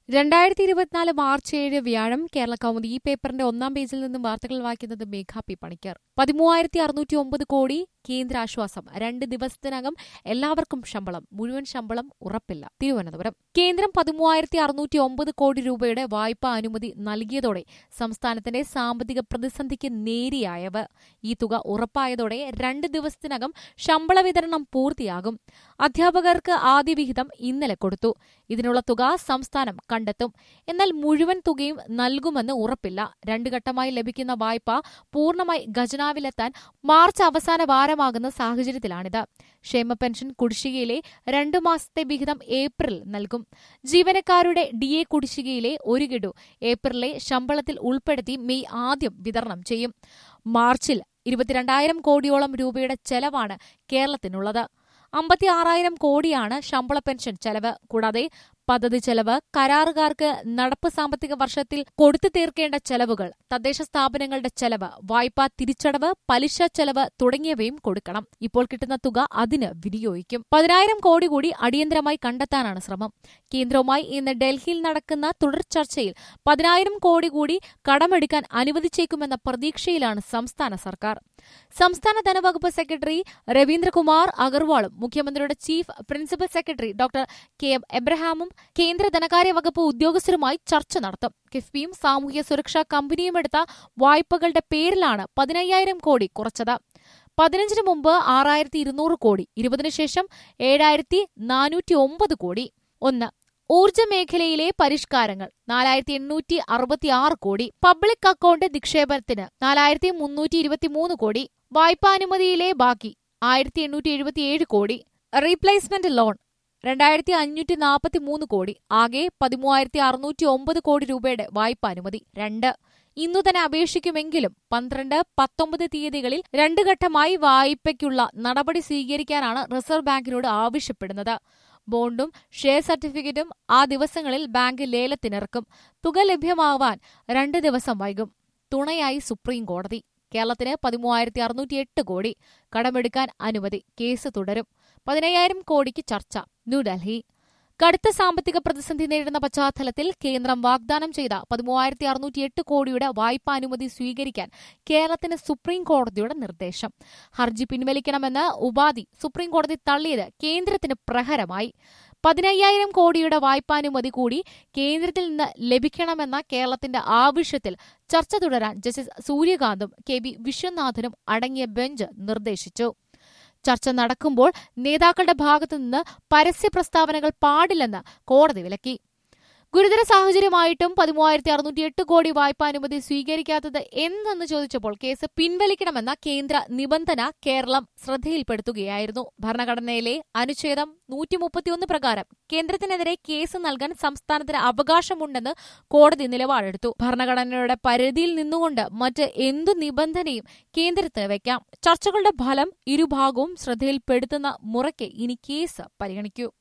രണ്ടായിരത്തി ഇരുപത്തിനാല് മാർച്ച് ഏഴ് വ്യാഴം കേരള കൗമുദി ഈ പേപ്പറിന്റെ ഒന്നാം പേജിൽ നിന്നും വാർത്തകൾ വായിക്കുന്നത് മേഘ പി പണിക്കർ പതിമൂവായിരത്തി അറുന്നൂറ്റി ഒമ്പത് കോടി കേന്ദ്ര ആശ്വാസം രണ്ട് ദിവസത്തിനകം എല്ലാവർക്കും ശമ്പളം മുഴുവൻ ശമ്പളം ഉറപ്പില്ല തിരുവനന്തപുരം കേന്ദ്രം പതിമൂവായിരത്തി അറുന്നൂറ്റി ഒമ്പത് കോടി രൂപയുടെ വായ്പാ അനുമതി നൽകിയതോടെ സംസ്ഥാനത്തിന്റെ സാമ്പത്തിക പ്രതിസന്ധിക്ക് നേരിയായവ ഈ തുക ഉറപ്പായതോടെ രണ്ട് ദിവസത്തിനകം ശമ്പള വിതരണം പൂർത്തിയാകും അധ്യാപകർക്ക് ആദ്യ വിഹിതം ഇന്നലെ കൊടുത്തു ഇതിനുള്ള തുക സംസ്ഥാനം കണ്ടെത്തും എന്നാൽ മുഴുവൻ തുകയും നൽകുമെന്ന് ഉറപ്പില്ല രണ്ടു ഘട്ടമായി ലഭിക്കുന്ന വായ്പ പൂർണ്ണമായി ഖജനാവിലെത്താൻ മാർച്ച് അവസാന വാരമാകുന്ന സാഹചര്യത്തിലാണിത് ക്ഷേമ പെൻഷൻ കുടിശ്ശികയിലെ രണ്ടു മാസത്തെ വിഹിതം ഏപ്രിൽ നൽകും ജീവനക്കാരുടെ ഡി എ കുടിശ്ശികയിലെ ഒരു ഗഡു ഏപ്രിലെ ശമ്പളത്തിൽ ഉൾപ്പെടുത്തി മെയ് ആദ്യം വിതരണം ചെയ്യും മാർച്ചിൽ ഇരുപത്തിരണ്ടായിരം കോടിയോളം രൂപയുടെ ചെലവാണ് കേരളത്തിനുള്ളത് അമ്പത്തിയാറായിരം കോടിയാണ് ശമ്പള പെൻഷൻ ചെലവ് കൂടാതെ പദ്ധതി ചെലവ് കരാറുകാർക്ക് നടപ്പ് സാമ്പത്തിക വർഷത്തിൽ കൊടുത്തു തീർക്കേണ്ട ചെലവുകൾ തദ്ദേശ സ്ഥാപനങ്ങളുടെ ചെലവ് വായ്പാ തിരിച്ചടവ് പലിശ ചെലവ് തുടങ്ങിയവയും കൊടുക്കണം ഇപ്പോൾ കിട്ടുന്ന തുക അതിന് വിനിയോഗിക്കും പതിനായിരം കോടി കൂടി അടിയന്തരമായി കണ്ടെത്താനാണ് ശ്രമം കേന്ദ്രവുമായി ഇന്ന് ഡൽഹിയിൽ നടക്കുന്ന തുടർ ചർച്ചയിൽ പതിനായിരം കോടി കൂടി കടമെടുക്കാൻ അനുവദിച്ചേക്കുമെന്ന പ്രതീക്ഷയിലാണ് സംസ്ഥാന സർക്കാർ സംസ്ഥാന ധനവകുപ്പ് സെക്രട്ടറി രവീന്ദ്രകുമാർ അഗർവാളും മുഖ്യമന്ത്രിയുടെ chief principal secretary doctor K M എബ്രഹാമും കേന്ദ്ര ധനകാര്യ വകുപ്പ് ഉദ്യോഗസ്ഥരുമായി ചർച്ച നടത്തും കിഫ്ബിയും സാമൂഹ്യ സുരക്ഷാ കമ്പനിയും എടുത്ത വായ്പകളുടെ പേരിലാണ് പതിനയ്യായിരം കോടി കുറച്ചത് പതിനഞ്ചിന് മുമ്പ് ആറായിരത്തി ഇരുന്നൂറ് കോടി ഇരുപതിനു ശേഷം ഏഴായിരത്തി നാനൂറ്റി ഒമ്പത് കോടി ഒന്ന് ഊർജ്ജ മേഖലയിലെ പരിഷ്കാരങ്ങൾ നാലായിരത്തി എണ്ണൂറ്റി അറുപത്തിയാറ് കോടി പബ്ലിക് അക്കൌണ്ട് നിക്ഷേപത്തിന് നാലായിരത്തി മുന്നൂറ്റി ഇരുപത്തിമൂന്ന് കോടി വായ്പാനുമതിയിലെ ബാക്കി ആയിരത്തി എണ്ണൂറ്റി എഴുപത്തിയേഴ് കോടി റീപ്ലേസ്മെന്റ് ലോൺ രണ്ടായിരത്തി അഞ്ഞൂറ്റി നാൽപ്പത്തി മൂന്ന് കോടി ആകെ പതിമൂവായിരത്തി അറുന്നൂറ്റി ഒമ്പത് കോടി രൂപയുടെ വായ്പാനുമതി രണ്ട് ഇന്നു തന്നെ അപേക്ഷിക്കുമെങ്കിലും പന്ത്രണ്ട് പത്തൊമ്പത് തീയതികളിൽ രണ്ട് ഘട്ടമായി വായ്പയ്ക്കുള്ള നടപടി സ്വീകരിക്കാനാണ് റിസർവ് ബാങ്കിനോട് ആവശ്യപ്പെടുന്നത് ബോണ്ടും ഷെയർ സർട്ടിഫിക്കറ്റും ആ ദിവസങ്ങളിൽ ബാങ്ക് ലേലത്തിനിറക്കും തുക ലഭ്യമാവാൻ രണ്ട് ദിവസം വൈകും തുണയായി സുപ്രീം കോടതി കേരളത്തിന് പതിമൂവായിരത്തി അറുന്നൂറ്റി എട്ട് കോടി കടമെടുക്കാൻ അനുമതി കേസ് തുടരും പതിനയ്യായിരം കോടിക്ക് ചർച്ച ന്യൂഡൽഹി കടുത്ത സാമ്പത്തിക പ്രതിസന്ധി നേരിടുന്ന പശ്ചാത്തലത്തിൽ കേന്ദ്രം വാഗ്ദാനം ചെയ്ത പതിമൂവായിരത്തി അറുന്നൂറ്റി എട്ട് കോടിയുടെ വായ്പാ അനുമതി സ്വീകരിക്കാൻ കേരളത്തിന് സുപ്രീം കോടതിയുടെ നിർദ്ദേശം ഹർജി പിൻവലിക്കണമെന്ന് ഉപാധി സുപ്രീം കോടതി തള്ളിയത് കേന്ദ്രത്തിന് പ്രഹരമായി പതിനയ്യായിരം കോടിയുടെ വായ്പാനുമതി കൂടി കേന്ദ്രത്തിൽ നിന്ന് ലഭിക്കണമെന്ന കേരളത്തിന്റെ ആവശ്യത്തിൽ ചർച്ച തുടരാൻ ജസ്റ്റിസ് സൂര്യകാന്തും കെ വി വിശ്വനാഥനും അടങ്ങിയ ബെഞ്ച് നിർദ്ദേശിച്ചു ചർച്ച നടക്കുമ്പോൾ നേതാക്കളുടെ ഭാഗത്തുനിന്ന് പരസ്യ പ്രസ്താവനകൾ പാടില്ലെന്ന് കോടതി വിലക്കി ഗുരുതര സാഹചര്യമായിട്ടും പതിമൂവായിരത്തി അറുന്നൂറ്റി എട്ട് കോടി വായ്പാനുമതി സ്വീകരിക്കാത്തത് എന്തെന്ന് ചോദിച്ചപ്പോൾ കേസ് പിൻവലിക്കണമെന്ന കേന്ദ്ര നിബന്ധന കേരളം ശ്രദ്ധയിൽപ്പെടുത്തുകയായിരുന്നു ഭരണഘടനയിലെ അനുച്ഛേദം നൂറ്റി മുപ്പത്തിയൊന്ന് പ്രകാരം കേന്ദ്രത്തിനെതിരെ കേസ് നൽകാൻ സംസ്ഥാനത്തിന് അവകാശമുണ്ടെന്ന് കോടതി നിലപാടെടുത്തു ഭരണഘടനയുടെ പരിധിയിൽ നിന്നുകൊണ്ട് മറ്റ് എന്തു നിബന്ധനയും കേന്ദ്രത്തിന് വയ്ക്കാം ചർച്ചകളുടെ ഫലം ഇരുഭാഗവും ശ്രദ്ധയിൽപ്പെടുത്തുന്ന മുറയ്ക്ക് ഇനി കേസ് പരിഗണിക്കൂ